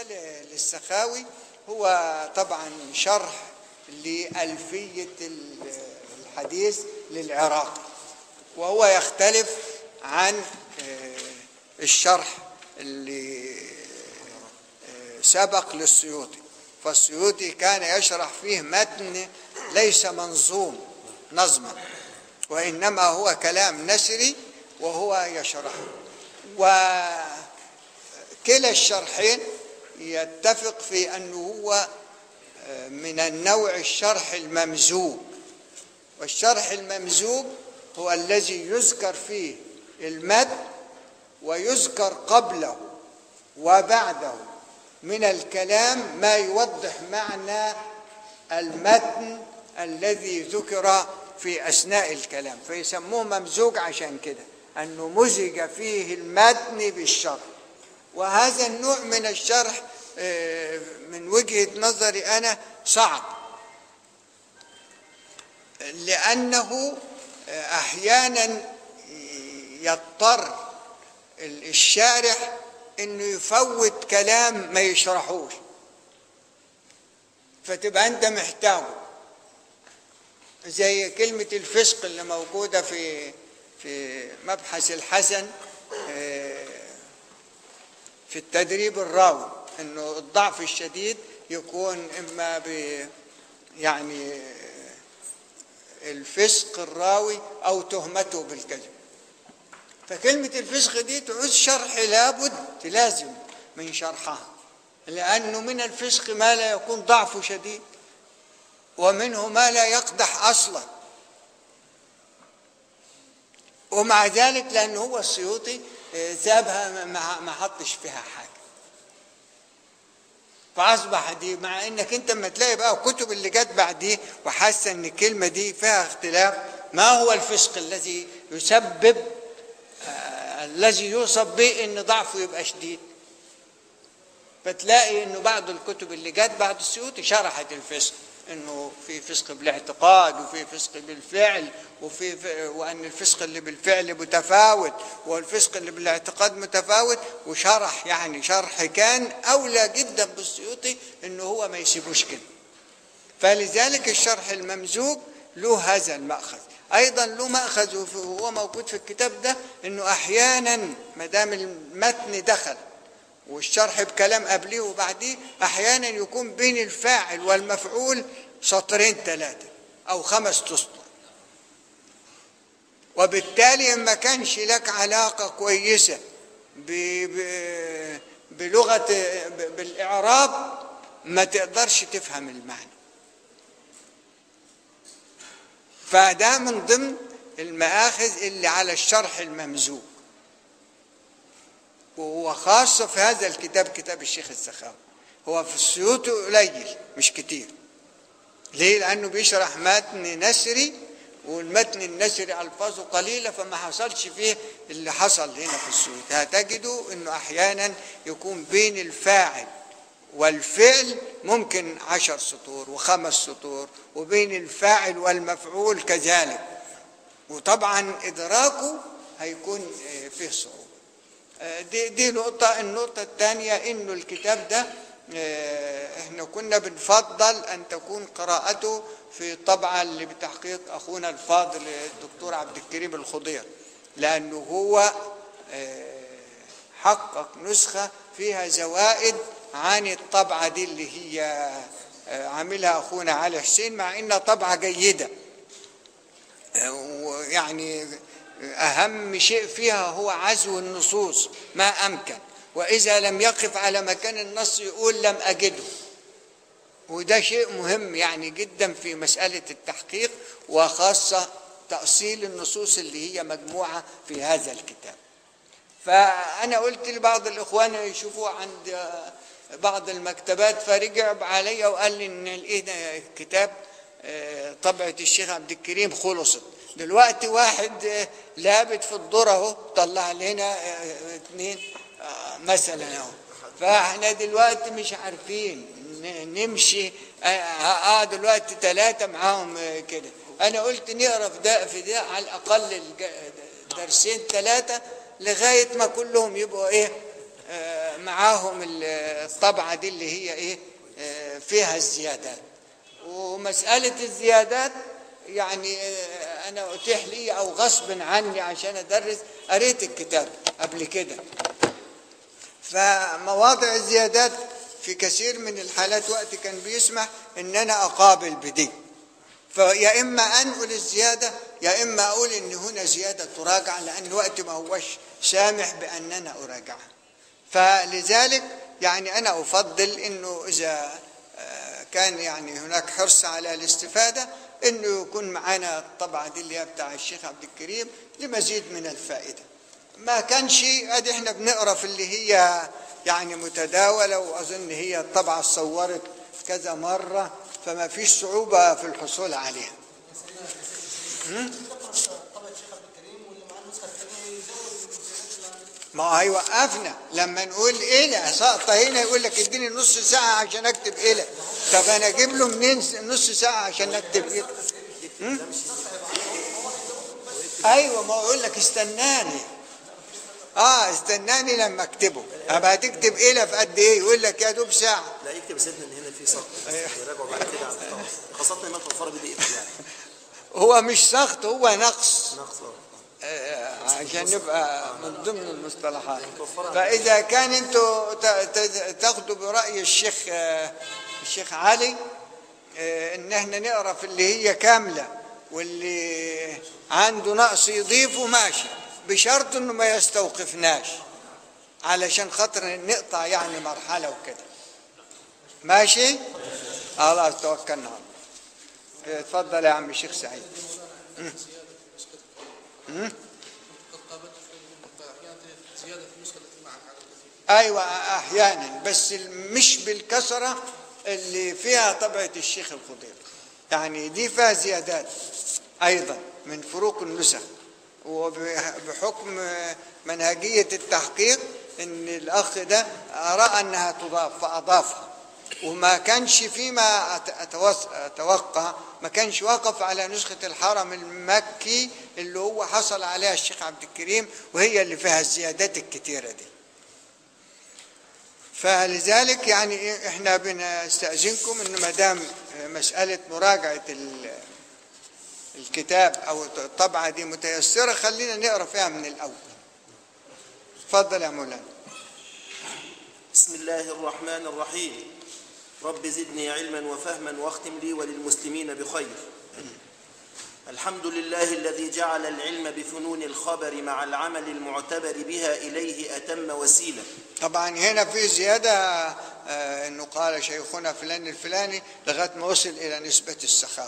ل- للسخاوي هو طبعا شرح لألفية ال- الحديث للعراقي وهو يختلف عن آه، الشرح اللي آه، سبق للسيوطي فالسيوطي كان يشرح فيه متن ليس منظوم نظما وإنما هو كلام نسري وهو يشرحه وكلا الشرحين يتفق في أنه هو آه، من النوع الشرح الممزوج والشرح الممزوج هو الذي يذكر فيه المد ويذكر قبله وبعده من الكلام ما يوضح معنى المتن الذي ذكر في اثناء الكلام فيسموه ممزوج عشان كده انه مزج فيه المتن بالشرح وهذا النوع من الشرح آه، من وجهه نظري انا صعب لأنه أحيانا يضطر الشارح انه يفوت كلام ما يشرحوش فتبقى انت محتاجه زي كلمة الفسق اللي موجودة في في مبحث الحسن آه، في التدريب الراوي انه الضعف الشديد يكون اما ب يعني الفسق الراوي او تهمته بالكذب فكلمة الفسق دي تعوز شرح لابد لازم من شرحها لأنه من الفسق ما لا يكون ضعفه شديد ومنه ما لا يقدح أصلا ومع ذلك لأنه هو السيوطي آه، سابها ما ما حطش فيها حاجة فأصبح دي مع إنك أنت لما تلاقي بقى الكتب اللي جت بعديه وحاسة إن الكلمة دي فيها اختلاف ما هو الفسق الذي يسبب آه، الذي يوصف به ان ضعفه يبقى شديد فتلاقي انه بعض الكتب اللي جت بعد السيوطي شرحت الفسق انه في فسق بالاعتقاد وفي فسق بالفعل وفي ف- وان الفسق اللي بالفعل متفاوت والفسق اللي بالاعتقاد متفاوت وشرح يعني شرح كان اولى جدا بالسيوطي انه هو ما يسيبوش كده فلذلك الشرح الممزوج له هذا المأخذ أيضا له مأخذ وف- وهو موجود في الكتاب ده أنه أحيانا ما دام المتن دخل والشرح بكلام قبليه وبعديه أحيانا يكون بين الفاعل والمفعول سطرين ثلاثة أو خمس تسطر وبالتالي ما كانش لك علاقة كويسة ب... ب... بلغة ب... بالإعراب ما تقدرش تفهم المعنى فده من ضمن المآخذ اللي على الشرح الممزوج وهو خاصة في هذا الكتاب كتاب الشيخ السخاوي هو في السيوط قليل مش كتير ليه لأنه بيشرح متن نسري والمتن النسري ألفاظه قليلة فما حصلش فيه اللي حصل هنا في السيوط هتجدوا أنه أحيانا يكون بين الفاعل والفعل ممكن عشر سطور وخمس سطور وبين الفاعل والمفعول كذلك وطبعا إدراكه هيكون آه، فيه صعوبة آه، دي, دي نقطة النقطة الثانية إنه الكتاب ده آه، إحنا كنا بنفضل أن تكون قراءته في الطبعة اللي بتحقيق أخونا الفاضل الدكتور عبد الكريم الخضير لأنه هو آه، حقق نسخة فيها زوائد عن الطبعة دي اللي هي آه، عاملها أخونا علي حسين مع إنها طبعة جيدة ويعني أهم شيء فيها هو عزو النصوص ما أمكن وإذا لم يقف على مكان النص يقول لم أجده وده شيء مهم يعني جدا في مسألة التحقيق وخاصة تأصيل النصوص اللي هي مجموعة في هذا الكتاب فأنا قلت لبعض الإخوان يشوفوا عند بعض المكتبات فرجع عليا وقال لي إن لقينا كتاب آه، طبعة الشيخ عبد الكريم خلصت دلوقتي واحد آه، لابت في الذرة اهو طلع لنا آه، اتنين آه، مثلا اهو فاحنا دلوقتي مش عارفين ن- نمشي اه آه، دلوقتي ثلاثة معاهم آه، كده انا قلت نقرا في ده في ده على الاقل الج- درسين ثلاثة لغاية ما كلهم يبقوا ايه آه، معاهم ال- الطبعة دي اللي هي ايه آه، فيها الزيادات ومسألة الزيادات يعني آه، أنا أتيح لي أو غصب عني عشان أدرس قريت الكتاب قبل كده فمواضع الزيادات في كثير من الحالات وقت كان بيسمح ان انا اقابل بدي فيا اما انقل الزياده يا اما اقول ان هنا زياده تراجع لان الوقت ما هوش سامح باننا اراجعها فلذلك يعني انا افضل انه اذا آه، كان يعني هناك حرص على الاستفاده انه يكون معنا الطبعه دي اللي هي بتاع الشيخ عبد الكريم لمزيد من الفائده ما كانش ادي احنا بنقرا في اللي هي يعني متداوله واظن هي الطبعه صورت كذا مره فما فيش صعوبه في الحصول عليها ما هو هيوقفنا لما نقول إلى سقطة هنا يقول لك اديني نص ساعة عشان اكتب إلى طب انا اجيب له منين نص ساعة عشان اكتب إلى هم؟ ايوه ما هو يقول لك استناني اه استناني لما اكتبه طب هتكتب إلى في قد ايه يقول لك يا دوب ساعة لا يكتب سيدنا ان هنا في سقط أيوة. يراجعوا بعد كده على الخطأ خاصة الإمام الفارابي دي يعني هو مش سقط هو نقص نقص آه، عشان نبقى من ضمن المصطلحات فإذا كان انتوا ت- ت- تاخدوا برأي الشيخ آه، الشيخ علي آه، ان احنا نقرا في اللي هي كاملة واللي عنده نقص يضيفه ماشي بشرط انه ما يستوقفناش علشان خاطر نقطع يعني مرحلة وكده ماشي خلاص توكلنا على الله اتفضل يا عم الشيخ سعيد زيادة في النسخة التي معك على الكثير ايوه احيانا بس مش بالكثره اللي فيها طبعه الشيخ الخضير يعني دي فيها زيادات ايضا من فروق النسخ وبحكم منهجيه التحقيق ان الاخ ده راى انها تضاف فاضافها وما كانش فيما أت- أتوس- اتوقع ما كانش وقف على نسخه الحرم المكي اللي هو حصل عليها الشيخ عبد الكريم وهي اللي فيها الزيادات الكتيره دي فلذلك يعني إيه احنا بنستأذنكم ان ما دام مسألة مراجعة ال- الكتاب او الطبعة دي متيسرة خلينا نقرا فيها من الاول. اتفضل يا مولانا. بسم الله الرحمن الرحيم رب زدني علما وفهما واختم لي وللمسلمين بخير الحمد لله الذي جعل العلم بفنون الخبر مع العمل المعتبر بها إليه أتم وسيلة طبعا هنا في زيادة آه، انه قال شيخنا فلان الفلاني لغاية ما وصل الى نسبة السخاوة.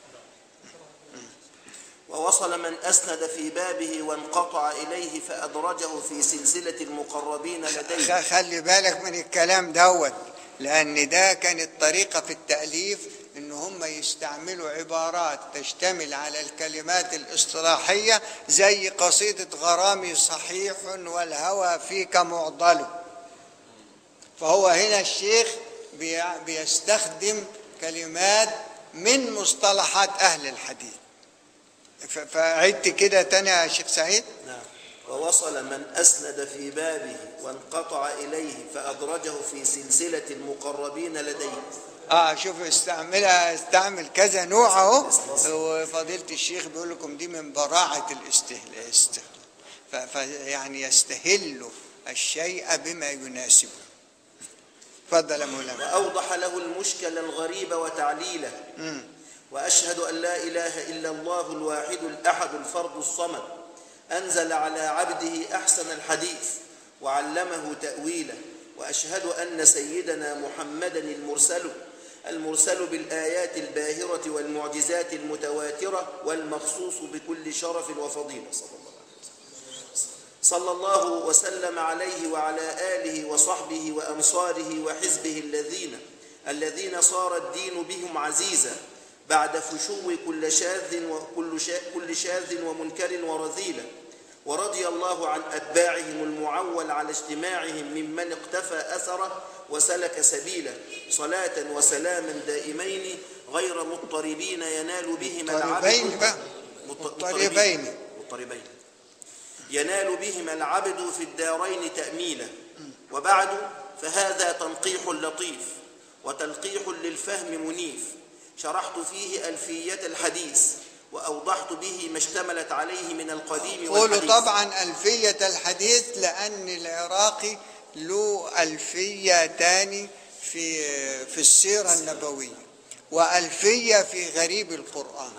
ووصل من أسند في بابه وانقطع إليه فأدرجه في سلسلة المقربين لديه خ- خلي بالك من الكلام دوت لان ده كانت طريقه في التاليف ان هم يستعملوا عبارات تشتمل على الكلمات الاصطلاحيه زي قصيده غرامي صحيح والهوى فيك معضل فهو هنا الشيخ بي- بيستخدم كلمات من مصطلحات اهل الحديث ف- فعدت كده تاني يا شيخ سعيد نعم. ووصل من أسند في بابه وانقطع إليه فأدرجه في سلسلة المقربين لديه اه شوف استعملها استعمل كذا نوع اهو وفضيله الشيخ بيقول لكم دي من براعه الاستهل است- ف- ف- يعني يستهل الشيء بما يناسبه تفضل يا مولانا وأوضح له المشكل الغريب وتعليله مم. وأشهد أن لا إله إلا الله الواحد الأحد الفرد الصمد أنزل على عبده أحسن الحديث وعلمه تأويله وأشهد أن سيدنا محمدا المرسل المرسل بالآيات الباهرة والمعجزات المتواترة والمخصوص بكل شرف وفضيلة صلى الله عليه وسلم صلى الله وسلم عليه وعلى آله وصحبه وأنصاره وحزبه الذين الذين صار الدين بهم عزيزا بعد فشو كل شاذ وكل شا كل شاذ ومنكر ورذيلة ورضي الله عن أتباعهم المعول على اجتماعهم ممن اقتفى أثره وسلك سبيله صلاة وسلاما دائمين غير مضطربين ينال بهما العبد مضطربين بقى. مضط- مضطربين. مضطربين ينال بهما العبد في الدارين تأميلا وبعد فهذا تنقيح لطيف وتلقيح للفهم منيف شرحت فيه ألفية الحديث وأوضحت به ما اشتملت عليه من القديم قولوا والحديث طبعا ألفية الحديث لأن العراقي له ألفية تاني في في السيرة النبوية وألفية في غريب القرآن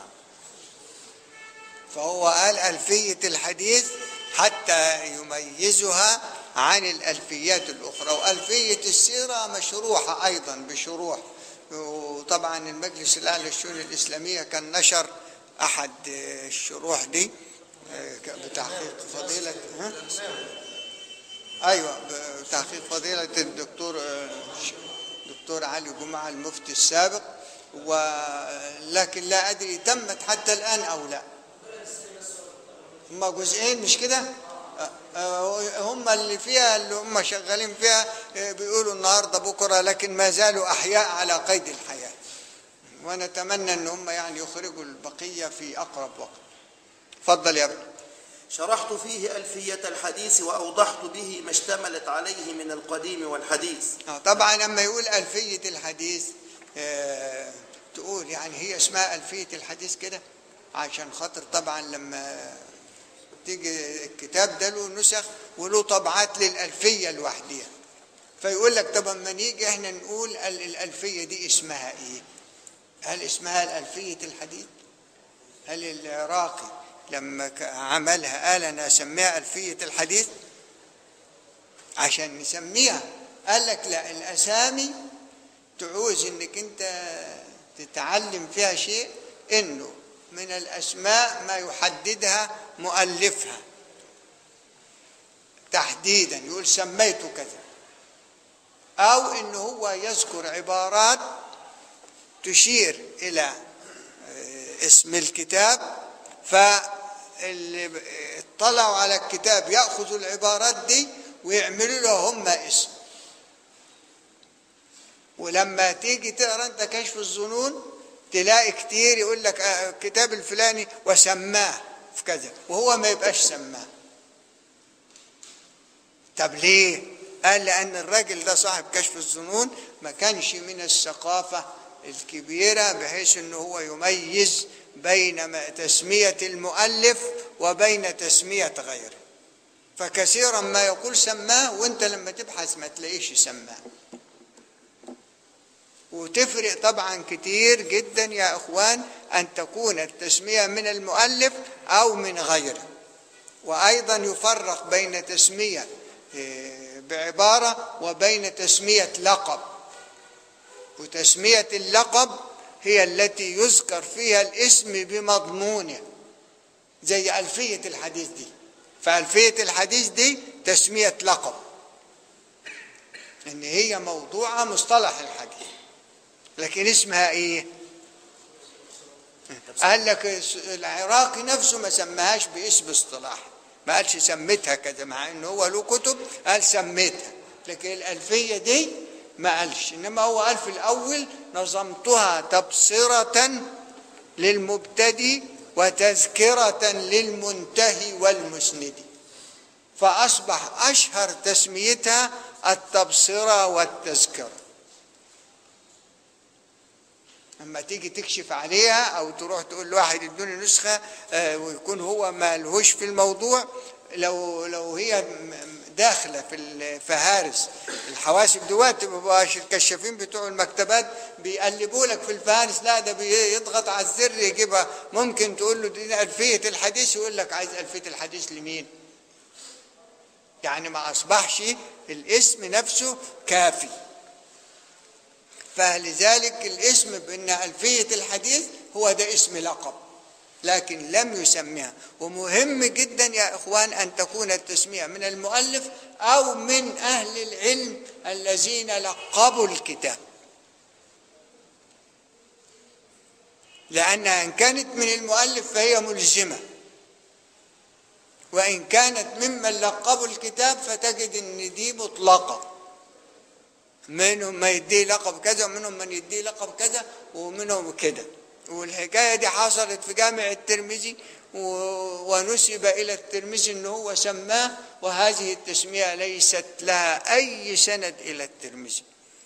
فهو قال ألفية الحديث حتى يميزها عن الألفيات الأخرى وألفية السيرة مشروحة أيضا بشروح وطبعا المجلس الأعلى للشؤون الإسلامية كان نشر أحد الشروح دي بتحقيق فضيلة ها؟ أيوة بتحقيق فضيلة الدكتور دكتور علي جمعة المفتي السابق ولكن لا أدري تمت حتى الآن أو لا هما جزئين مش كده هم اللي فيها اللي هم شغالين فيها بيقولوا النهارده بكره لكن ما زالوا احياء على قيد الحياه ونتمنى ان هم يعني يخرجوا البقيه في اقرب وقت اتفضل يا ابني شرحت فيه ألفية الحديث وأوضحت به ما اشتملت عليه من القديم والحديث آه، طبعا لما يقول ألفية الحديث آه، تقول يعني هي اسمها ألفية الحديث كده عشان خاطر طبعا لما تيجي الكتاب ده له نسخ وله طبعات للألفية لوحدها فيقول لك طب اما نيجي احنا نقول ال- الألفية دي اسمها ايه هل اسمها الألفية الحديث هل العراقي لما ك- عملها قال انا اسميها ألفية الحديث عشان نسميها قال لك لا الأسامي تعوز انك انت تتعلم فيها شيء انه من الاسماء ما يحددها مؤلفها تحديدا يقول سميت كذا او انه هو يذكر عبارات تشير الى آه، اسم الكتاب فاللي ب- اطلعوا على الكتاب ياخذوا العبارات دي ويعملوا له هم اسم ولما تيجي تقرا انت كشف الظنون تلاقي كتير يقول لك آه، الكتاب الفلاني وسماه في كذا وهو ما يبقاش سماه طب ليه قال لان الراجل ده صاحب كشف الظنون ما كانش من الثقافه الكبيره بحيث انه هو يميز بين ما- تسميه المؤلف وبين تسميه غيره فكثيرا ما يقول سماه وانت لما تبحث ما تلاقيش سماه وتفرق طبعا كتير جدا يا اخوان ان تكون التسميه من المؤلف او من غيره وايضا يفرق بين تسميه إيه، بعباره وبين تسميه لقب وتسميه اللقب هي التي يذكر فيها الاسم بمضمونه زي الفيه الحديث دي فالفيه الحديث دي تسميه لقب ان هي موضوعها مصطلح الحديث لكن اسمها ايه قال لك العراقي نفسه ما سماهاش باسم اصطلاحي ما قالش سميتها كده مع انه هو له كتب قال سميتها لكن الالفيه دي ما قالش انما هو قال في الاول نظمتها تبصره للمبتدي وتذكره للمنتهي والمسند فاصبح اشهر تسميتها التبصره والتذكره اما تيجي تكشف عليها او تروح تقول لواحد ادوني نسخه آه، ويكون هو ما لهوش في الموضوع لو لو هي م- م- داخله في الفهارس الحواسب دلوقتي مبقاش الكشافين بتوع المكتبات بيقلبوا لك في الفهارس لا ده بيضغط على الزر يجيبها ممكن تقول له دي الفيه الحديث يقول لك عايز الفيه الحديث لمين؟ يعني ما اصبحش الاسم نفسه كافي فلذلك الاسم بان الفيه الحديث هو ده اسم لقب لكن لم يسميها ومهم جدا يا اخوان ان تكون التسميه من المؤلف او من اهل العلم الذين لقبوا الكتاب لانها ان كانت من المؤلف فهي ملزمه وان كانت ممن لقبوا الكتاب فتجد ان دي مطلقه منهم ما يديه لقب كذا ومنهم من يديه لقب كذا ومنهم كده والحكايه دي حصلت في جامع الترمذي و- ونسب إلى الترمذي أنه هو سماه وهذه التسمية ليست لها أي سند إلى الترمذي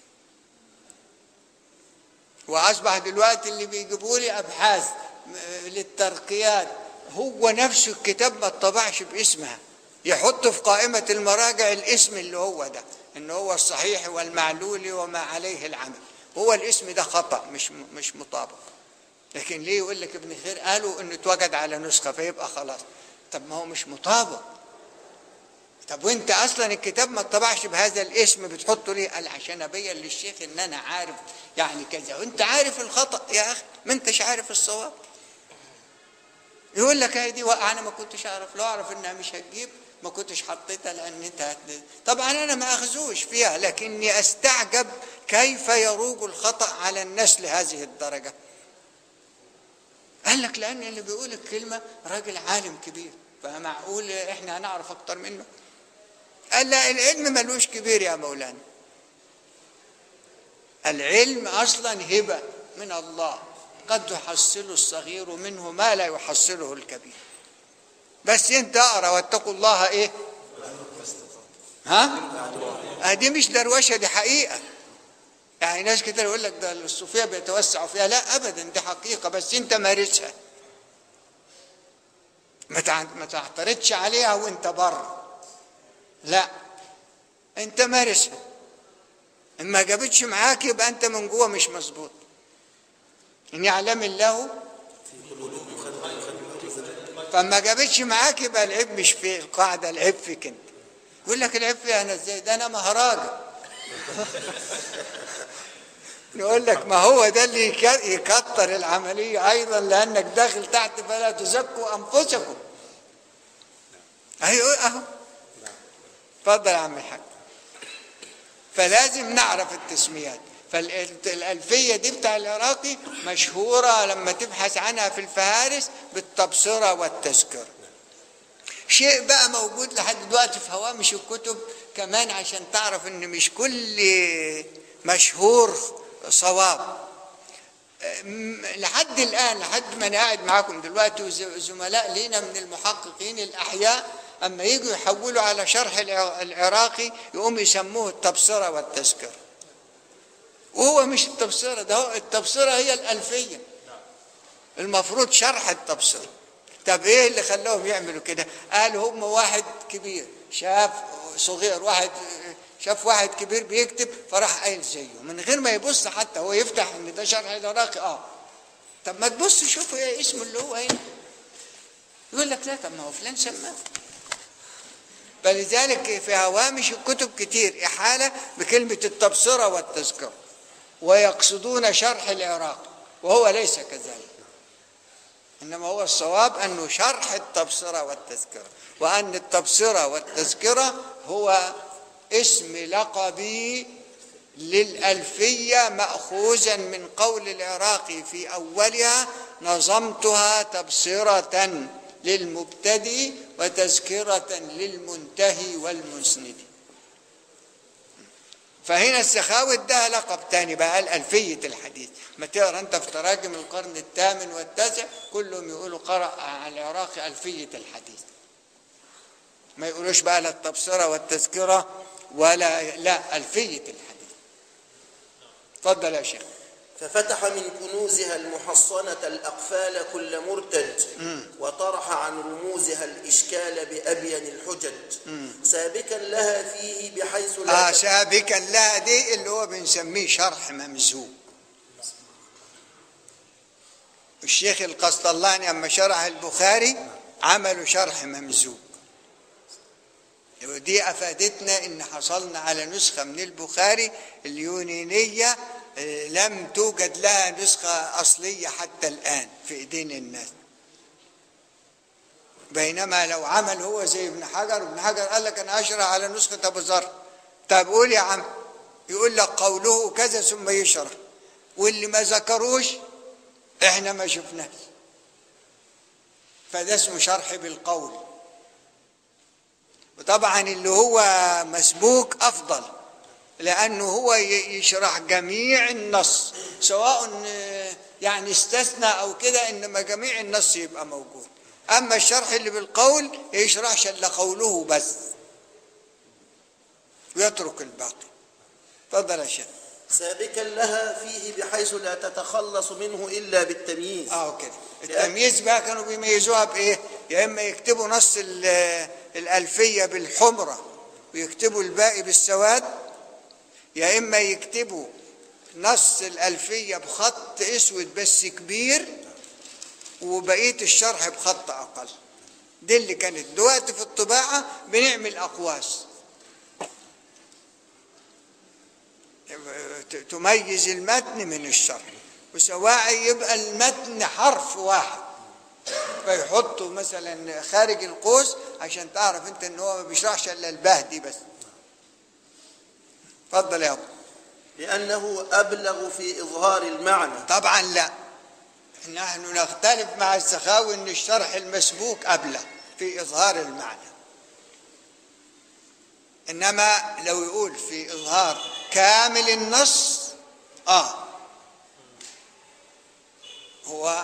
واصبح دلوقتي اللي بيجيبوا لي ابحاث م- للترقيات هو نفسه الكتاب ما اتطبعش باسمها يحط في قائمة المراجع الاسم اللي هو ده ان هو الصحيح والمعلول وما عليه العمل هو الاسم ده خطأ مش مش مطابق لكن ليه يقول لك ابن خير قالوا انه اتوجد على نسخة فيبقى خلاص طب ما هو مش مطابق طب وانت اصلا الكتاب ما اتطبعش بهذا الاسم بتحطه ليه قال عشان ابين للشيخ ان انا عارف يعني كذا وانت عارف الخطا يا اخي ما انتش عارف الصواب يقول لك هي دي وقع انا ما كنتش اعرف لو اعرف انها مش هتجيب ما كنتش حطيتها لان انت هت... طبعا انا ما اخذوش فيها لكني استعجب كيف يروج الخطا على الناس لهذه الدرجه قال لك لان اللي بيقول الكلمه راجل عالم كبير فمعقول احنا هنعرف اكتر منه قال لا العلم ملوش كبير يا مولانا العلم اصلا هبه من الله قد يحصل الصغير منه ما لا يحصله الكبير بس انت اقرا واتقوا الله ايه ها آه دي مش دروشه دي حقيقه يعني ناس كتير يقول لك ده الصوفيه بيتوسعوا فيها لا ابدا دي حقيقه بس انت مارسها ما تع- ما تعترضش عليها وانت بره لا انت مارسها ان ما جابتش معاك يبقى انت من جوه مش مظبوط ان يعلم الله فما جابتش معاك يبقى العيب مش في القاعده العيب فيك انت يقول لك العيب فيها انا ازاي ده انا مهراجه نقول لك ما هو ده اللي يك- يكتر العمليه ايضا لانك داخل تحت فلا تزكوا انفسكم ايوه اهو اتفضل يا عم الحاج فلازم نعرف التسميات فالألفية دي بتاع العراقي مشهورة لما تبحث عنها في الفهارس بالتبصرة والتذكرة شيء بقى موجود لحد دلوقتي في هوامش الكتب كمان عشان تعرف ان مش كل مشهور صواب أم، لحد الان لحد ما انا قاعد معاكم دلوقتي وزملاء لينا من المحققين الاحياء اما يجوا يحولوا على شرح الع- العراقي يقوم يسموه التبصره والتذكره وهو مش التبصره ده هو التبصره هي الالفيه المفروض شرح التبصره طب ايه اللي خلاهم يعملوا كده قالوا هم واحد كبير شاف صغير واحد شاف واحد كبير بيكتب فراح قايل زيه من غير ما يبص حتى هو يفتح ان ده شرح العراقي اه طب ما تبص شوف ايه اسمه اللي هو هنا يقول لك لا طب ما هو فلان سماه فلذلك في هوامش الكتب كتير إحالة بكلمة التبصرة والتذكرة ويقصدون شرح العراق وهو ليس كذلك إنما هو الصواب أنه شرح التبصرة والتذكرة وأن التبصرة والتذكرة هو اسم لقبي للألفية مأخوذا من قول العراقي في أولها نظمتها تبصرة للمبتدئ وتذكرة للمنتهي والمسند فهنا السخاوي اداها لقب تاني بقى قال ألفية الحديث ما تقرا انت في تراجم القرن الثامن والتاسع كلهم يقولوا قرأ على العراقي ألفية الحديث ما يقولوش بقى لا التبصرة والتذكرة ولا لا ألفية الحديث اتفضل يا شيخ ففتح من كنوزها المحصنة الأقفال كل مرتج وطرح عن رموزها الإشكال بأبين الحجج سابكا لها فيه بحيث لا آه سابقا لا دي اللي هو بنسميه شرح ممزوج الشيخ القسطلاني اما شرح البخاري عملوا شرح ممزوج ودي افادتنا ان حصلنا على نسخه من البخاري اليونانيه آه، لم توجد لها نسخه اصليه حتى الان في ايدين الناس بينما لو عمل هو زي ابن حجر ابن حجر قال لك انا اشرح على نسخه ابو ذر طب قول يا عم يقول لك قوله كذا ثم يشرح واللي ما ذكروش احنا ما شفناش فده اسمه شرح بالقول وطبعا اللي هو مسبوك افضل لانه هو ي- يشرح جميع النص سواء آه، يعني استثنى او كده انما جميع النص يبقى موجود اما الشرح اللي بالقول يشرحش الا قوله بس ويترك الباقي تفضل يا شيخ سابكا لها فيه بحيث لا تتخلص منه إلا بالتمييز اه كده التمييز بقى كانوا بيميزوها بايه يا اما يكتبوا نص ال- الالفيه بالحمره ويكتبوا الباقي بالسواد يا اما يكتبوا نص الالفيه بخط اسود بس كبير وبقيه الشرح بخط اقل دي اللي كانت دلوقتي في الطباعه بنعمل اقواس ت- تميز المتن من الشرح وسواء يبقى المتن حرف واحد فيحطوا مثلا خارج القوس عشان تعرف انت ان هو ما بيشرحش الا البهدي بس اتفضل يا ابو لأنه أبلغ في إظهار المعنى طبعا لا نحن نختلف مع السخاوي ان الشرح المسبوك ابلغ في اظهار المعنى انما لو يقول في اظهار كامل النص اه هو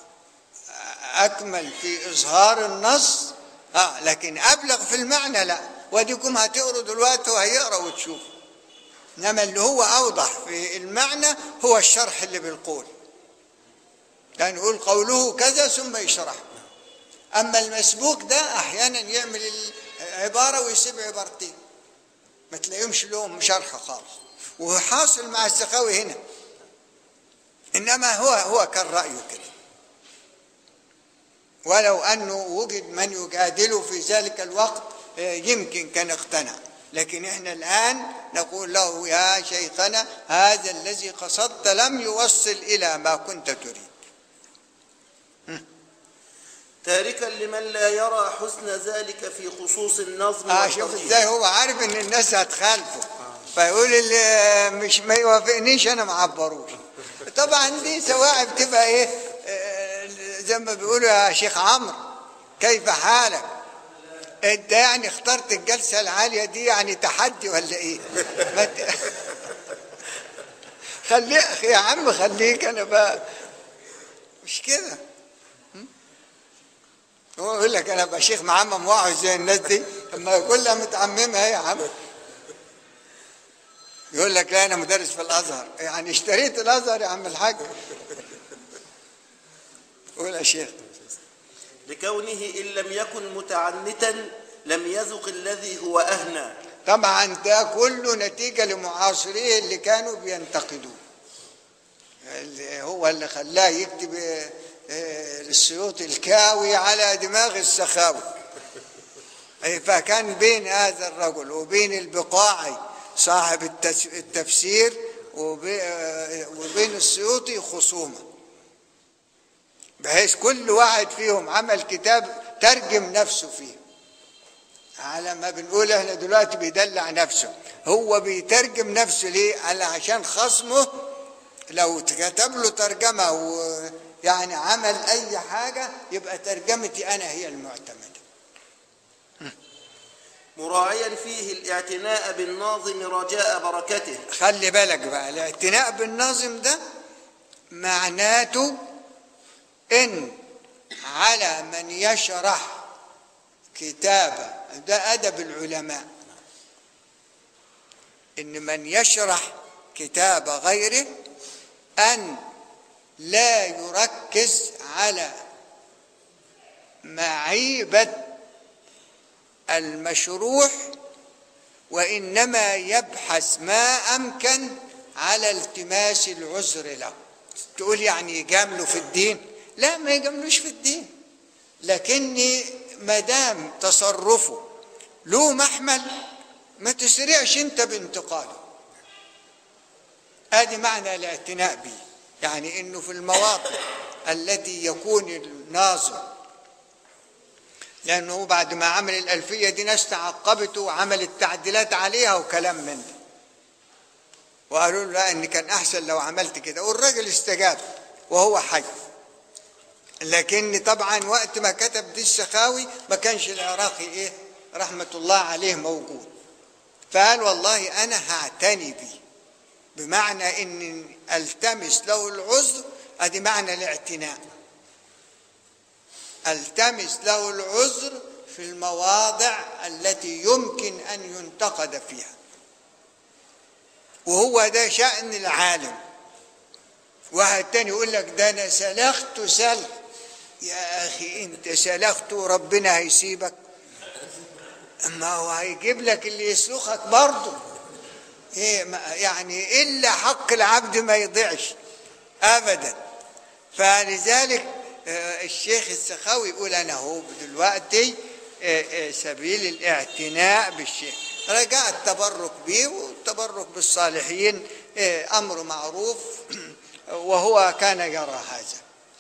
اكمل في اظهار النص اه لكن ابلغ في المعنى لا وديكم هتقروا دلوقتي وهيقرا وتشوف انما اللي هو اوضح في المعنى هو الشرح اللي بالقول يعني يقول قوله كذا ثم يشرح اما المسبوك ده احيانا يعمل العباره ويسيب عبارتين ما تلاقيهمش لهم شرح خالص وحاصل مع السخاوي هنا انما هو هو كان رايه كده ولو انه وجد من يجادله في ذلك الوقت آه، يمكن كان اقتنع لكن احنا الان نقول له يا شيخنا هذا الذي قصدت لم يوصل الى ما كنت تريد تاركا لمن لا يرى حسن ذلك في خصوص النظم اه شوف والترتيب. ازاي هو عارف ان الناس هتخالفه فيقول اللي مش ما يوافقنيش انا ما عبروش طبعا دي سواء بتبقى ايه آه، زي ما بيقولوا يا شيخ عمرو كيف حالك انت يعني اخترت الجلسه العاليه دي يعني تحدي ولا ايه ما ت... خليك يا عم خليك انا بقى مش كده هو يقول لك انا ابقى شيخ معمم واعظ زي الناس دي اما كلها متعممه اهي يا عم يقول لك لا انا مدرس في الازهر يعني اشتريت الازهر يا عم الحاج قول يا شيخ لكونه إن لم يكن متعنتا لم يذق الذي هو أهنى طبعا ده كله نتيجه لمعاصريه اللي كانوا بينتقدوه اللي هو اللي خلاه يكتب آه، آه، السيوط الكاوي على دماغ السخاوي أي فكان بين هذا الرجل وبين البقاعي صاحب التس- التفسير وبي- آه، وبين السيوطي خصومه بحيث كل واحد فيهم عمل كتاب ترجم نفسه فيه على ما بنقول احنا دلوقتي بيدلع نفسه هو بيترجم نفسه ليه على عشان خصمه لو كتب له ترجمه ويعني عمل اي حاجه يبقى ترجمتي انا هي المعتمده مراعيا فيه الاعتناء بالناظم رجاء بركته خلي بالك بقى الاعتناء بالنظم ده معناته ان على من يشرح كتابه ده ادب العلماء ان من يشرح كتاب غيره ان لا يركز على معيبه المشروح وإنما يبحث ما أمكن على التماس العذر له تقول يعني يجاملوا في الدين لا ما يجاملوش في الدين لكني ما دام تصرفه له محمل ما تسرعش انت بانتقاله ادي معنى الاعتناء به يعني انه في المواقع التي يكون الناظر لانه بعد ما عمل الالفيه دي ناس تعقبته وعملت تعديلات عليها وكلام من ده وقالوا له لا ان كان احسن لو عملت كده والراجل استجاب وهو حي لكن طبعا وقت ما كتب دي السخاوي ما كانش العراقي ايه رحمه الله عليه موجود فقال والله انا هعتني بيه بمعنى ان التمس له العذر ادي معنى الاعتناء التمس له العذر في المواضع التي يمكن ان ينتقد فيها وهو ده شأن العالم واحد تاني يقول لك ده انا سلخت سلخ يا اخي انت سلخت وربنا هيسيبك ما هو هيجيب لك اللي يسلخك برضه ايه ما- يعني الا حق العبد ما يضيعش ابدا فلذلك آه، الشيخ السخاوي يقول انا هو دلوقتي آه، آه، سبيل الاعتناء بالشيخ رجاء التبرك به والتبرك بالصالحين آه، امر معروف وهو كان يرى هذا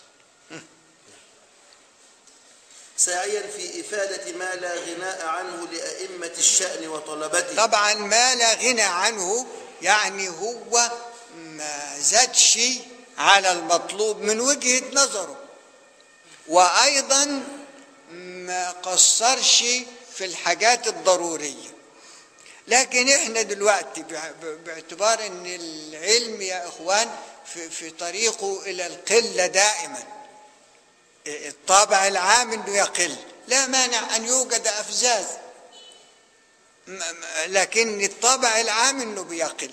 ساعيا في إفادة ما لا غناء عنه لأئمة الشأن وطلبته طبعا ما لا غنى عنه يعني هو ما زادش على المطلوب من وجهة نظره وأيضا ما قصرش في الحاجات الضرورية لكن احنا دلوقتي بع- باعتبار ان العلم يا اخوان في, في طريقه الى القلة دائما الطابع العام انه يقل لا مانع ان يوجد افزاز م- م- لكن الطابع العام انه بيقل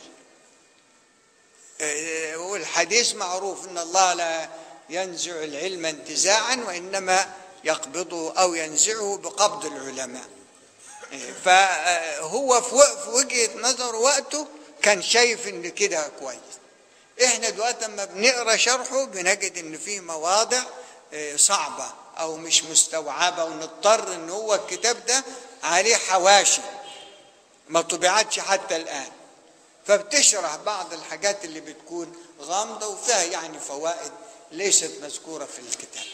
آه، والحديث معروف ان الله لا ينزع العلم انتزاعا وانما يقبضه او ينزعه بقبض العلماء آه، فهو في وق- في وجهه نظر وقته كان شايف ان كده كويس احنا دلوقتي لما بنقرا شرحه بنجد ان فيه مواضع آه، صعبه او مش مستوعبه ونضطر ان هو الكتاب ده عليه حواشي ما طبعتش حتى الآن فبتشرح بعض الحاجات اللي بتكون غامضة وفيها يعني فوائد ليست مذكورة في الكتاب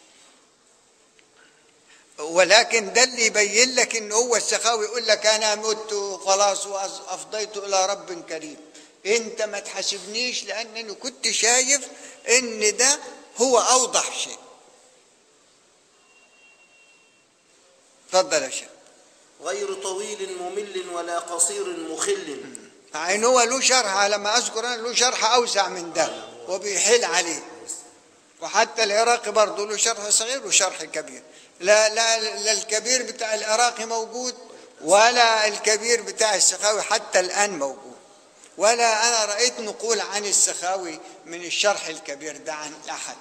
ولكن ده اللي يبين لك ان هو السخاوي يقول لك انا مت خلاص وافضيت الى رب كريم انت ما تحاسبنيش لانني كنت شايف ان ده هو اوضح شيء تفضل يا شيخ غير طويل ممل ولا قصير مخل مع ان هو له شرح على ما اذكر انا له شرح اوسع من ده وبيحيل عليه وحتى العراقي برضه له شرح صغير وشرح كبير لا لا لا الكبير بتاع العراقي موجود ولا الكبير بتاع السخاوي حتى الان موجود ولا انا رايت نقول عن السخاوي من الشرح الكبير ده عن احد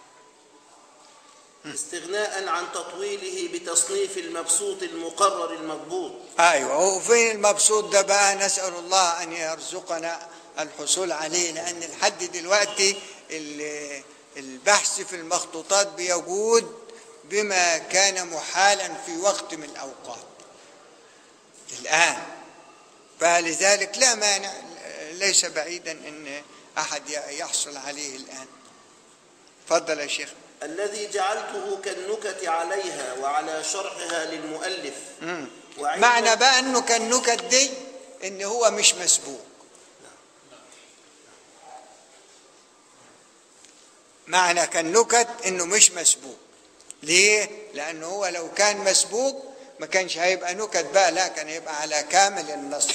استغناء عن تطويله بتصنيف المبسوط المقرر المضبوط ايوه وفين المبسوط ده بقى نسال الله ان يرزقنا الحصول عليه لان لحد دلوقتي ال- البحث في المخطوطات بيجود بما كان محالا في وقت من الاوقات الان فلذلك لا مانع ليس بعيدا ان احد يحصل عليه الان تفضل يا شيخ الذي جعلته كالنكت عليها وعلى شرحها للمؤلف مم. وعند- معنى بقى انه كان نكت دي ان هو مش مسبوق معنى كان نكت انه مش مسبوق ليه لانه هو لو كان مسبوق ما كانش هيبقى نكت بقى لا كان هيبقى على كامل النص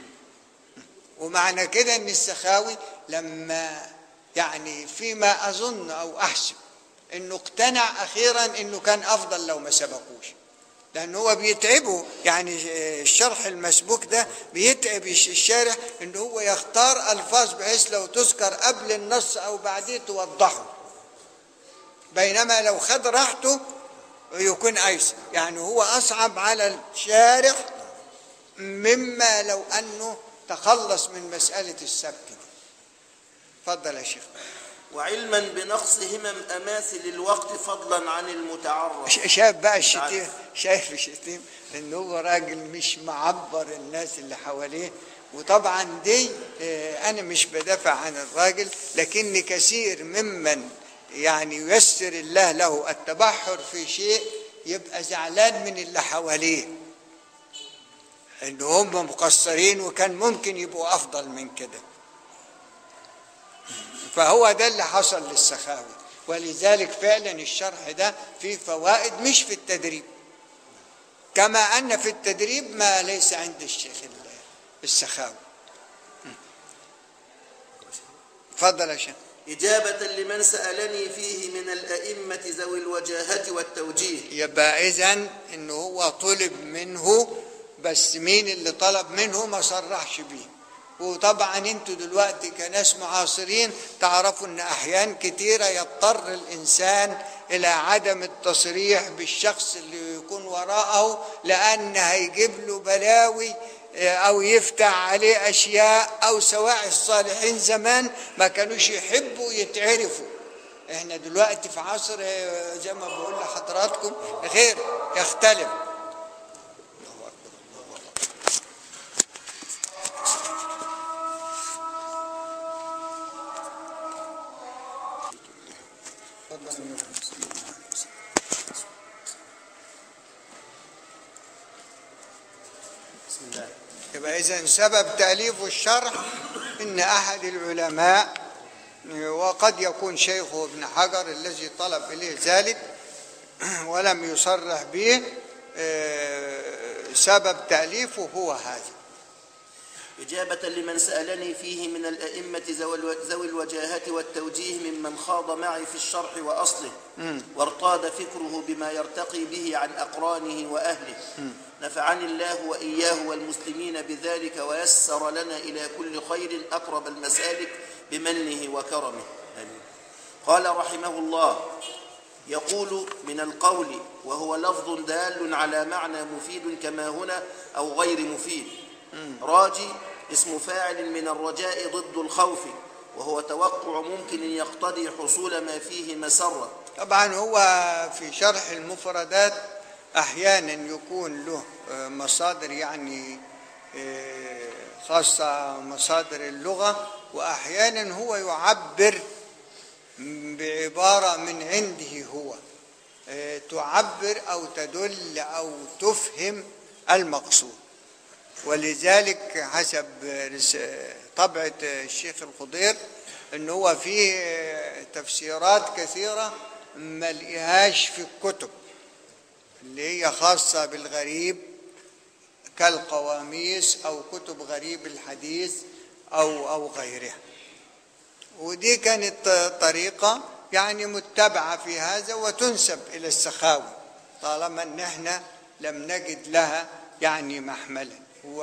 ومعنى كده ان السخاوي لما يعني فيما اظن او احسب انه اقتنع اخيرا انه كان افضل لو ما سبقوش لان هو بيتعبه يعني الشرح المسبوك ده بيتعب الشارح ان هو يختار الفاظ بحيث لو تذكر قبل النص او بعديه توضحه بينما لو خد راحته يكون ايسر يعني هو اصعب على الشارح مما لو انه تخلص من مساله السبك دي اتفضل يا شيخ وعلما بنقص همم أماثل الوقت فضلا عن المتعرف ش- شايف بقى الشتيم شايف الشتيم ان هو راجل مش معبر الناس اللي حواليه وطبعا دي آه، انا مش بدافع عن الراجل لكن كثير ممن يعني ييسر الله له التبحر في شيء يبقى زعلان من اللي حواليه ان هم مقصرين وكان ممكن يبقوا افضل من كده فهو ده اللي حصل للسخاوي ولذلك فعلا الشرح ده فيه فوائد مش في التدريب كما ان في التدريب ما ليس عند الشيخ السخاوي اتفضل يا شيخ إجابة لمن سألني فيه من الأئمة ذوي الوجاهة والتوجيه يبقى اذا انه هو طلب منه بس مين اللي طلب منه ما صرحش بيه وطبعا انتوا دلوقتي كناس معاصرين تعرفوا ان احيان كتيرة يضطر الانسان الى عدم التصريح بالشخص اللي يكون وراءه لان هيجيب له بلاوي اه، او يفتح عليه اشياء او سواء الصالحين زمان ما كانوش يحبوا يتعرفوا احنا دلوقتي في عصر اه، زي ما بقول لحضراتكم غير يختلف بسم الله يبقى إذا سبب تأليف الشرح إن أحد العلماء وقد يكون شيخه ابن حجر الذي طلب إليه ذلك ولم يصرح به آه، سبب تأليفه هو هذا إجابة لمن سألني فيه من الأئمة ذوي الو- ذوي الوجاهة والتوجيه ممن خاض معي في الشرح وأصله وارتاد فكره بما يرتقي به عن أقرانه وأهله نفعني الله وإياه والمسلمين بذلك ويسر لنا إلى كل خير أقرب المسالك بمنه وكرمه آمين. قال رحمه الله يقول من القول وهو لفظ دال على معنى مفيد كما هنا أو غير مفيد راجي اسم فاعل من الرجاء ضد الخوف وهو توقع ممكن يقتضي حصول ما فيه مسرة طبعا هو في شرح المفردات احيانا يكون له آه، مصادر يعني آه، خاصه مصادر اللغه واحيانا هو يعبر بعباره من عنده هو آه، تعبر او تدل او تفهم المقصود ولذلك حسب رس- طبعة الشيخ الخضير ان هو فيه تفسيرات كثيرة ما لقيهاش في الكتب اللي هي خاصة بالغريب كالقواميس او كتب غريب الحديث او او غيرها ودي كانت طريقة يعني متبعة في هذا وتنسب إلى السخاوي طالما أن احنا لم نجد لها يعني محملا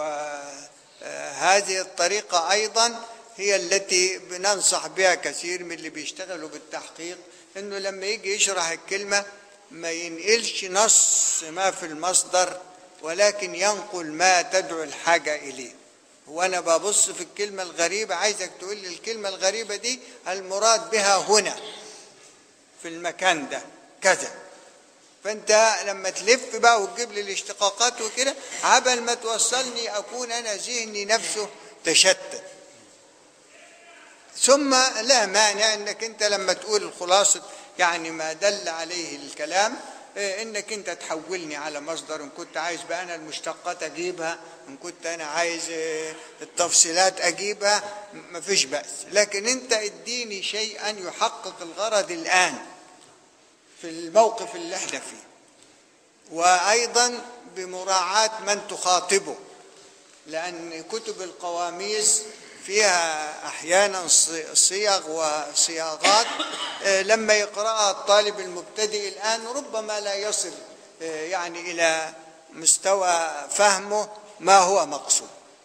وهذه الطريقة أيضا هي التي بننصح بها كثير من اللي بيشتغلوا بالتحقيق أنه لما يجي يشرح الكلمة ما ينقلش نص ما في المصدر ولكن ينقل ما تدعو الحاجة إليه وانا ببص في الكلمة الغريبة عايزك تقول لي الكلمة الغريبة دي المراد بها هنا في المكان ده كذا فانت لما تلف بقى وتجيب لي الاشتقاقات وكده عبل ما توصلني اكون انا ذهني نفسه تشتت ثم لا مانع انك انت لما تقول خلاصة يعني ما دل عليه الكلام إيه، انك انت تحولني على مصدر ان كنت عايز بقى انا المشتقات اجيبها ان كنت انا عايز إيه، التفصيلات اجيبها م- مفيش بأس لكن انت اديني شيئا يحقق الغرض الان في الموقف اللي احنا فيه وايضا بمراعاة من تخاطبه لأن كتب القواميس فيها أحيانا صي- صيغ وصياغات آه، لما يقرأها الطالب المبتدئ الآن ربما لا يصل آه، يعني إلى مستوى فهمه ما هو مقصود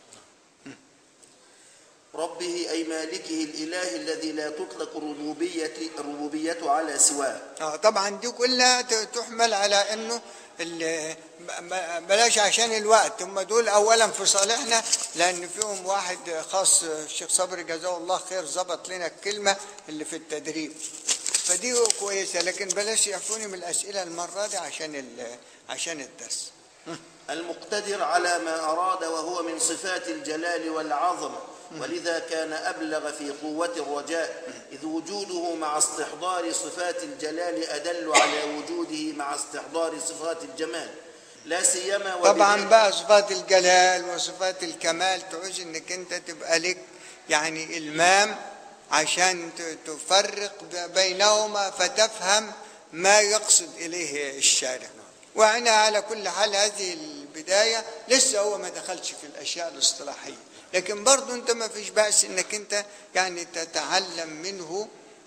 ربه أي مالكه الإله الذي لا تطلق ربوبية الربوبية على سواه آه، طبعا دي كلها ت- تحمل على انه ال- ب- ب- بلاش عشان الوقت هم دول اولا في صالحنا لان فيهم واحد خاص الشيخ صبري جزاه الله خير ظبط لنا الكلمه اللي في التدريب فدي كويسه لكن بلاش يعفوني من الاسئله المره دي عشان ال- عشان الدرس المقتدر على ما أراد وهو من صفات الجلال والعظمة ولذا كان أبلغ في قوة الرجاء إذ وجوده مع استحضار صفات الجلال أدل على وجوده مع استحضار صفات الجمال لا سيما طبعا وبذلك- بقى صفات الجلال وصفات الكمال تعوز انك انت تبقى لك يعني المام عشان ت- تفرق ب- بينهما فتفهم ما يقصد اليه الشارع وانا على كل حال هذه البدايه لسه هو ما دخلش في الاشياء الاصطلاحيه لكن برضو انت ما فيش بأس انك انت يعني تتعلم منه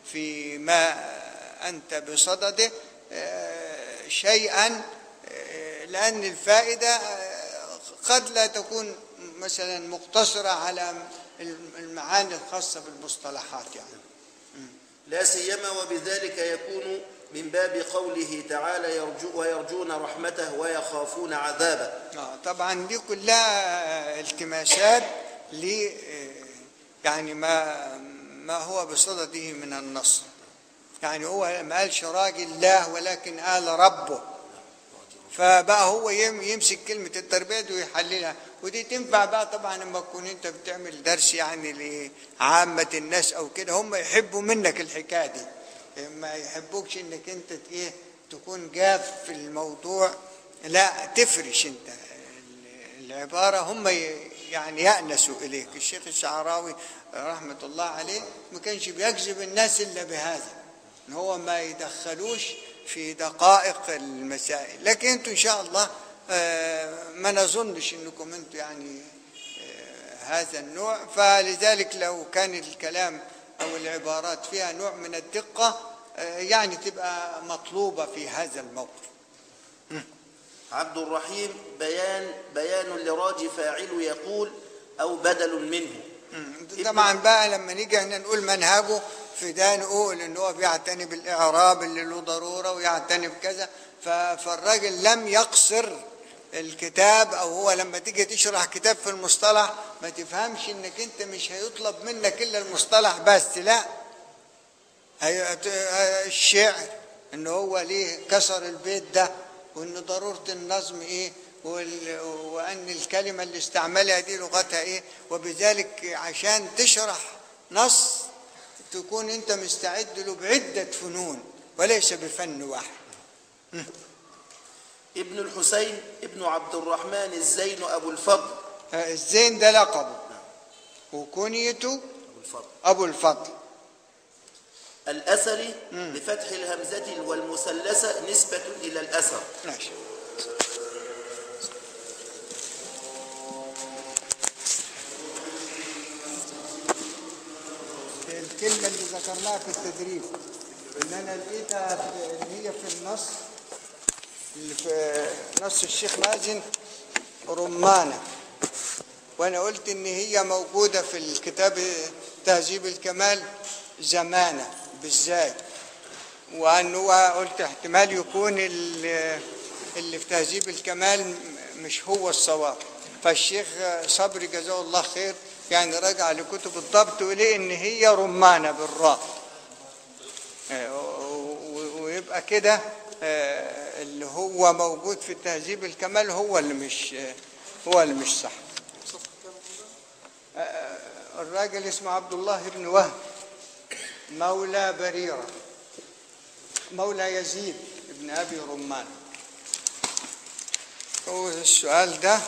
في ما أنت بصدده آه، شيئا آه، لأن الفائدة آه، قد لا تكون مثلا مقتصرة على المعاني الخاصة بالمصطلحات يعني لا سيما وبذلك يكون من باب قوله تعالى يرجو ويرجون رحمته ويخافون عذابه آه، طبعا دي كلها التماسات ل يعني ما ما هو بصدده من النص يعني هو ما قالش راجل الله ولكن قال ربه فبقى هو يم- يمسك كلمة التربية دي ويحللها ودي تنفع بقى طبعا لما تكون انت بتعمل درس يعني لعامة الناس او كده هم يحبوا منك الحكاية دي ما يحبوكش انك انت ت- ايه تكون جاف في الموضوع لا تفرش انت ال- العبارة هم ي- يعني يأنسوا إليك الشيخ الشعراوي رحمة الله عليه ما كانش بيجذب الناس إلا بهذا ان هو ما يدخلوش في دقائق المسائل لكن انتم ان شاء الله آه، ما نظنش انكم انتم يعني آه، هذا النوع فلذلك لو كان الكلام او العبارات فيها نوع من الدقه آه، يعني تبقى مطلوبه في هذا الموقف عبد الرحيم بيان بيان لراجي فاعل يقول أو بدل منه مم. طبعا بقى لما نيجي احنا نقول منهجه في ده نقول ان هو بيعتني بالاعراب اللي له ضروره ويعتني بكذا ف- فالراجل لم يقصر الكتاب او هو لما تيجي تشرح كتاب في المصطلح ما تفهمش انك انت مش هيطلب منك الا المصطلح بس لا هي- الشعر ان هو ليه كسر البيت ده وان ضروره النظم ايه وال- وان الكلمه اللي استعملها دي لغتها ايه وبذلك عشان تشرح نص تكون انت مستعد له بعده فنون وليس بفن واحد ابن الحسين ابن عبد الرحمن الزين أبو الفضل آه، الزين ده لقبه وكنيته أبو الفضل ابو الفضل الأثري بفتح الهمزة والمثلثة نسبة إلى الأثر ماشي الكلمة اللي ذكرناها في التدريب إن أنا لقيتها في إن هي في النص اللي في نص الشيخ مازن رمانة وأنا قلت إن هي موجودة في الكتاب تهذيب الكمال زمانة بالذات وأن هو قلت احتمال يكون ال- اللي في تهذيب الكمال م- مش هو الصواب فالشيخ صبري جزاه الله خير يعني رجع لكتب الضبط وليه ان هي رمانه بالراء آه، و- و- ويبقى كده آه، اللي هو موجود في تهذيب الكمال هو اللي مش آه، هو اللي مش صح آه، الراجل اسمه عبد الله بن وهب مولى بريره مولى يزيد بن ابي رمان هو السؤال ده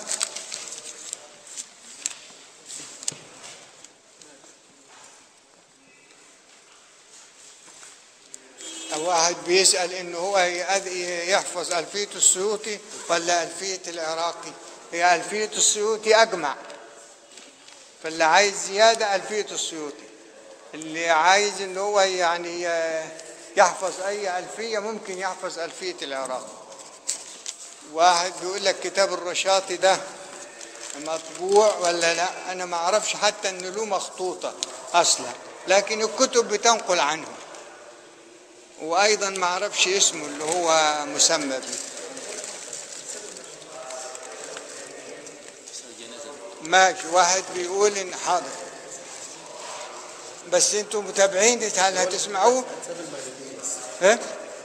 واحد بيسأل إنه هو يأد- يحفظ ألفية السيوطي ولا ألفية العراقي هي ألفية السيوطي أجمع فاللي عايز زيادة ألفية السيوطي اللي عايز إن هو يعني ي- يحفظ أي ألفية ممكن يحفظ ألفية العراقي واحد بيقول لك كتاب الرشاطي ده مطبوع ولا لا أنا ما أعرفش حتى إن له مخطوطة أصلا لكن الكتب بتنقل عنه وايضا ما اعرفش اسمه اللي هو مسمى به ماشي واحد بيقول ان حاضر بس انتم متابعين هل هتسمعوه ها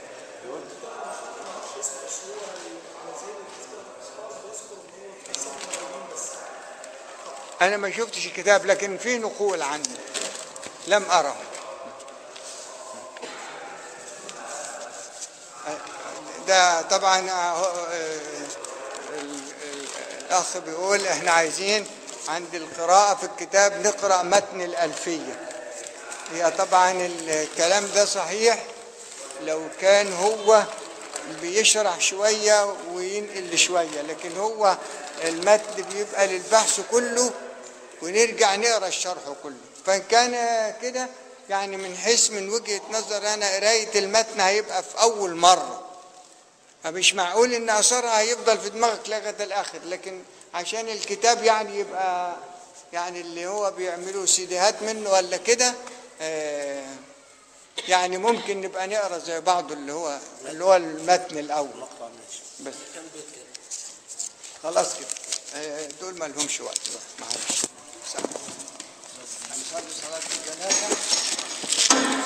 انا ما شفتش الكتاب لكن فيه نقول عنه لم اره ده طبعا آه، آه، ال- ال- الاخ بيقول احنا عايزين عند القراءة في الكتاب نقرأ متن الألفية هي طبعا الكلام ده صحيح لو كان هو بيشرح شوية وينقل شوية لكن هو المتن بيبقى للبحث كله ونرجع نقرأ الشرح كله فإن كان كده يعني من حيث من وجهة نظر أنا قراية المتن هيبقى في أول مرة فمش معقول إن أثرها هيفضل في دماغك لغاية الآخر لكن عشان الكتاب يعني يبقى يعني اللي هو بيعملوا سيديهات منه ولا كده آه، يعني ممكن نبقى نقرا زي بعضه اللي هو اللي هو المتن الأول مقطع ماشي بس كم بيت كده خلاص كده آه، دول ما لهمش وقت بقى معلش هنصلي صلاة الجنازة